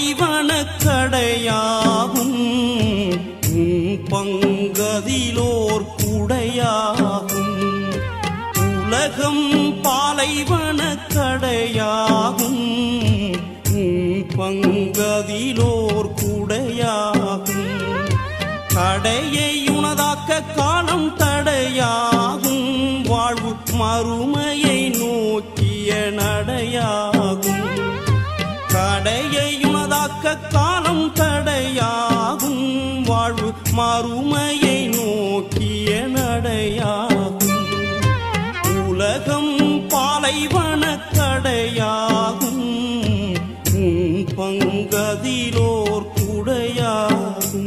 பாலைவன கடையாகும் உன் பங்கதிலோர் குடையாகும் உலகம் பாலைவன கடையாகும் உன் பங்கதிலோர் குடையாகும் கடையை உனதாக்க காலம் தடையாகும் வாழ்வு மறுமையை நோக்கிய நடையாகும் கடையை உனதாக்க காலம் தடையாகும் வாழ்வு மறுமையை நோக்கிய நடையாகும் உலகம் பாலைவன கடையாகும் உன் பங்கதிலோர் குடையாகும்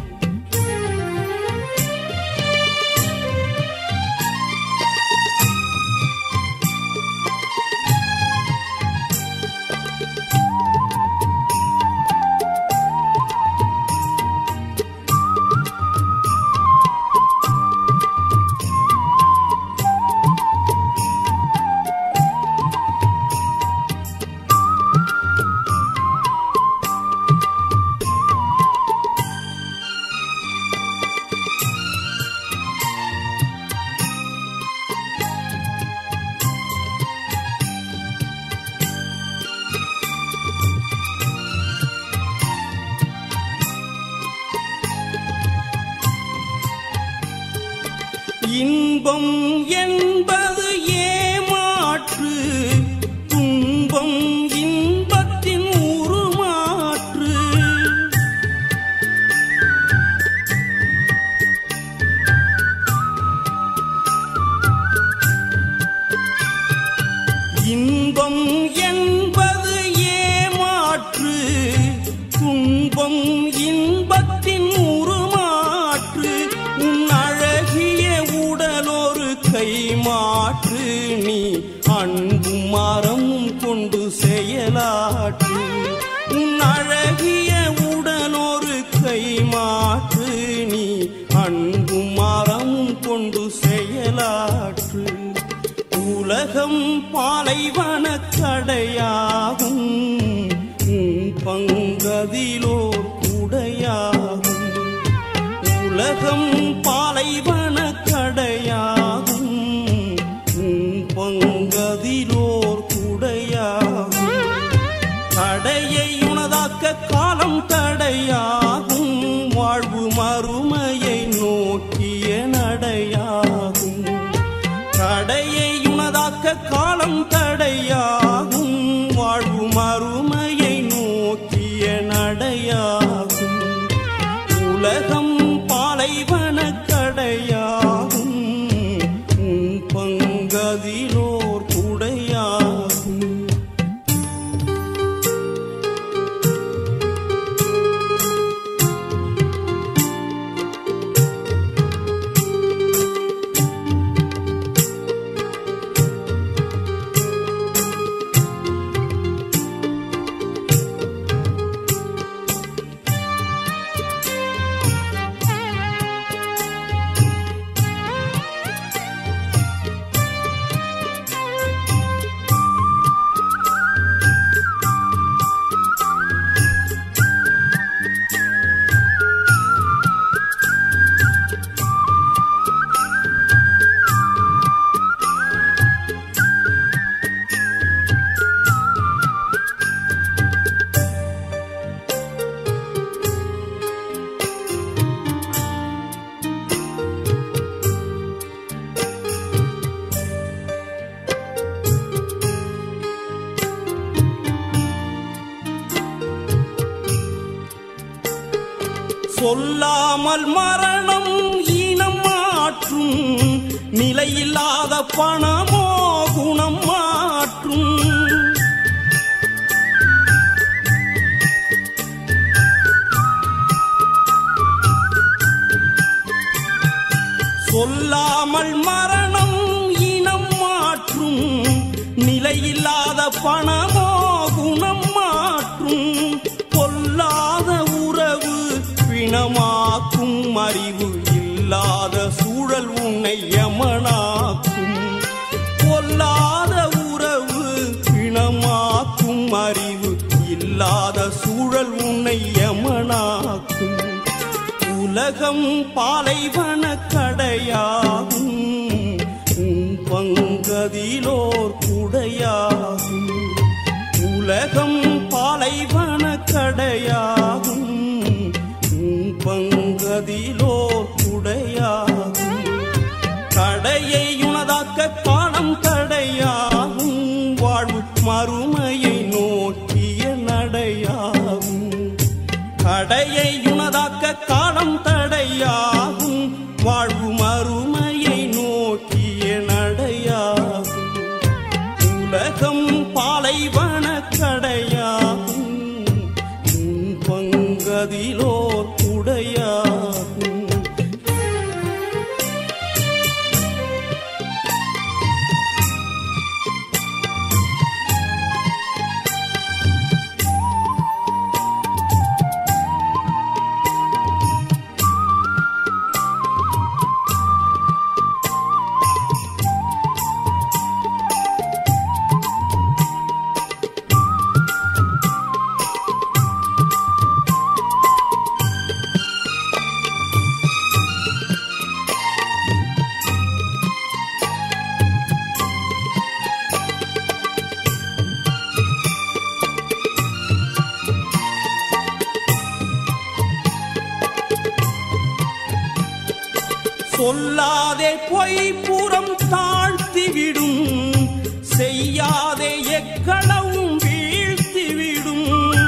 இன்பம் என்பது ஏமாற்று துன்பம் இன்பத்தின் உருமாற்று இன்பம் என்பது ஏமாற்று துன்பம் இன்பத்தின் உருமாற்று உன் அழகிய உடலொரு கைமாற்று நீ அன்பும் மரமும் கொண்டு செயலாற்று உன் அழகிய உடலொரு கைமாற்று நீ அன்பும் மரமும் கொண்டு செயலாற்று உலகம் பாலைவன கடையாகும் உன் பங்கதிலோர் குடையாகும் உலகம் பாலைவன கடையாகும் உன் பங்கதிலோர் குடையாகும் தடையை உனதாக்க காலம் தடையாகும் வாழ்வு மறுமையை நோக்கிய நடையாகும் தடையை உனதாக்க காலம் தடையாகும் வாழ்வு மறுமையை நோக்கிய நடையாகும் உலகம் பாலைவன கடையாகும் உன் பங்கதிலோர் குடையாகும் சொல்லாமல் மரணம் இனம் மாற்றும் நிலையில்லாத பணமோ குணம் மாற்றும் சொல்லாமல் மரணம் இனம் மாற்றும் நிலையில்லாத பணமோ குணம் மாற்றும் பொல்லாத உறவு பிணமாக்கும் அறிவு இல்லாத சூழல் உன்னை யமனாக்கும் பொல்லாத உறவு பிணமாக்கும் அறிவு இல்ல இல்லாத சூழல் உன்னை யமனாக்கும் உலகம் பாலைவன கடையாகும் உன் பங்கதிலோர் குடையாகும் உலகம் பாலைவன கடையாகும் உன் பங்கதிலோர் குடையாகும் தடையை உனதாக்க காணம் தடையாகும் வாழ்வு மறுமையை நோக்கிய நடையாகும் தடையை உனதாக்க காலம் தடையாகும் வாழ்வு மறுமையை நோக்கிய நடையாகும் உலகம் பாலைவன கடையாகும் உன் பங்கதிலோர் குடையாகும் சொல்லாதே பொய் புறம் தாழ்த்திவிடும் செய்யாதே எக்களவும் வீழ்த்திவிடும்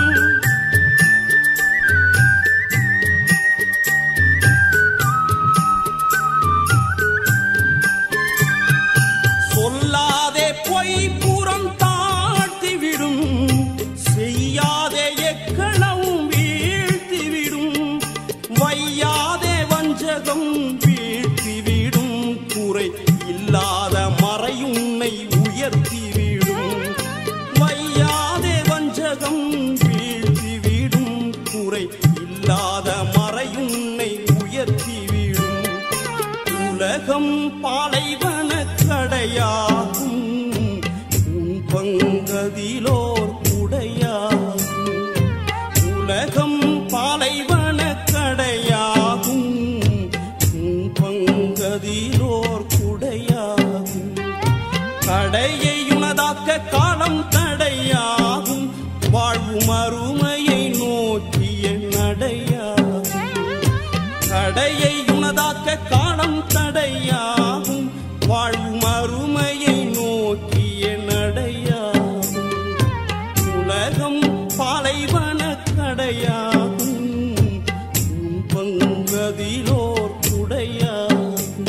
சொல்லாதே பொய் புறம் தாழ்த்திவிடும் செய்யாதே எக்களவும் வீழ்த்திவிடும் வையாதே வஞ்சகம் வீழ்த்திவிடும் குறை இல்லாத மறையுன்னை உயர்த்திவிடும் வையாதே வஞ்சகம் வீழ்த்திவிடும் குறை இல்லாத மறையுன்னை உயர்த்திவிடும் உலகம் பாலைவன கடையாகும் உன் பங்கதிலோர் குடையாகும் உலகம் பாலைவன கடையாகும் உன் பங்கதிலோர் குடையாகும் கடையை உனதாக்க காலம் தடையாகும் வாழ்வு மறுமையை நோக்கிய நடையாகும் தடையை உனதாக்க காலம் தடையாகும் வாழ்வு மறுமையை நோக்கிய நடையாகும் உலகம் பாலைவன கடையாகும் உன் பங்கதிலோர் குடையாகும்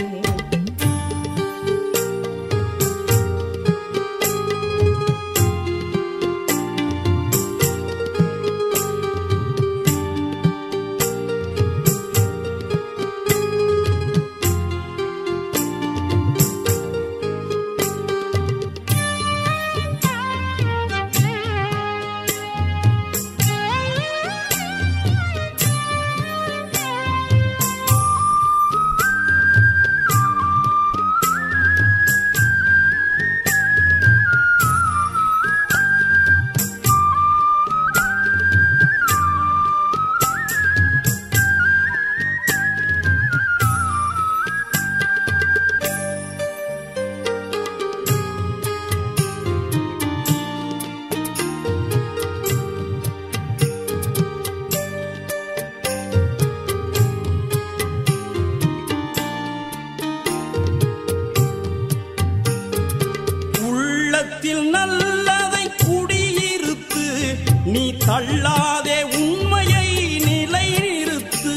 உள்ளத்தில் நல்லதை குடியிருத்து நீ தள்ளாதே உண்மையை நிலைநிறுத்து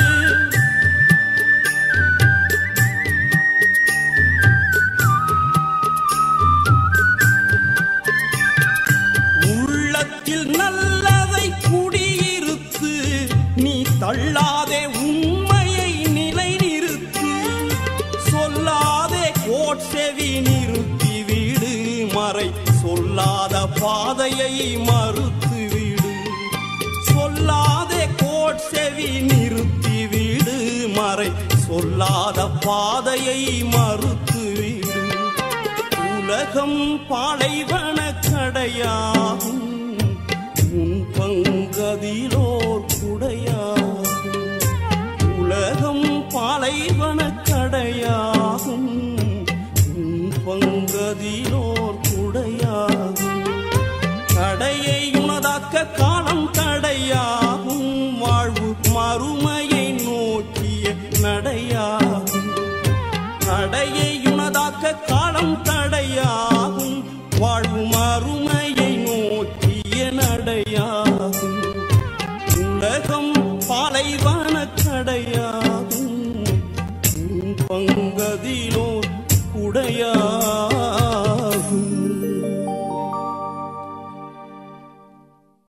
உள்ளத்தில் நல்லதை குடியிருத்து நீ தள்ளாதே உண்மையை நிலைநிறுத்து சொல்லாதே கோட்செவி நிறுத்தி வீடு மறை சொல்லாத பாதையை மறுத்து வீடு சொல்லாதே கோட்செவி நிறுத்தி வீடு மறை சொல்லாத பாதையை மறுத்து வீடு உலகம் பாலைவன கடையாகும் உன் மனதிலோ